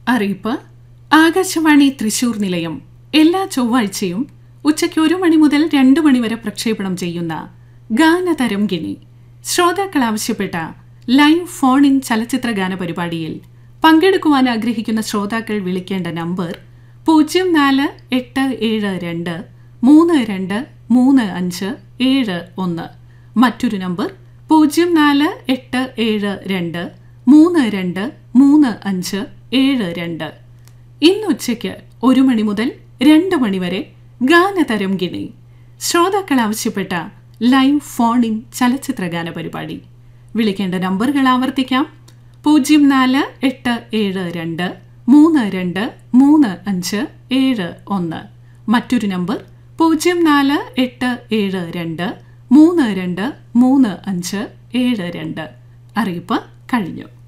അറിയിപ്പ് ആകാശവാണി തൃശൂർ നിലയം എല്ലാ ചൊവ്വാഴ്ചയും ഉച്ചയ്ക്ക് ഒരു മണി മുതൽ രണ്ട് മണി വരെ പ്രക്ഷേപണം ചെയ്യുന്ന ഗാനതരംഗിണി ശ്രോതാക്കൾ ആവശ്യപ്പെട്ട ലൈവ് ഫോൺ ഇൻ ചലച്ചിത്ര ഗാന പരിപാടിയിൽ പങ്കെടുക്കുവാൻ ആഗ്രഹിക്കുന്ന ശ്രോതാക്കൾ വിളിക്കേണ്ട നമ്പർ പൂജ്യം നാല് എട്ട് ഏഴ് രണ്ട് മൂന്ന് രണ്ട് മൂന്ന് അഞ്ച് ഏഴ് ഒന്ന് മറ്റൊരു നമ്പർ പൂജ്യം നാല് എട്ട് ഏഴ് രണ്ട് മൂന്ന് രണ്ട് മൂന്ന് അഞ്ച് ഏഴ് രണ്ട് ഇന്ന് ഉച്ചയ്ക്ക് ഒരു മണി മുതൽ രണ്ട് മണി വരെ ഗാനതരംഗിണി ശ്രോതാക്കൾ ആവശ്യപ്പെട്ട ലൈവ് ഫോൺ ഇൻ ചലച്ചിത്ര ഗാന പരിപാടി വിളിക്കേണ്ട നമ്പറുകൾ ആവർത്തിക്കാം പൂജ്യം നാല് എട്ട് ഏഴ് രണ്ട് മൂന്ന് രണ്ട് മൂന്ന് അഞ്ച് ഏഴ് ഒന്ന് മറ്റൊരു നമ്പർ പൂജ്യം നാല് എട്ട് ഏഴ് രണ്ട് മൂന്ന് രണ്ട് മൂന്ന് അഞ്ച് ഏഴ് രണ്ട് അറിയിപ്പ് കഴിഞ്ഞു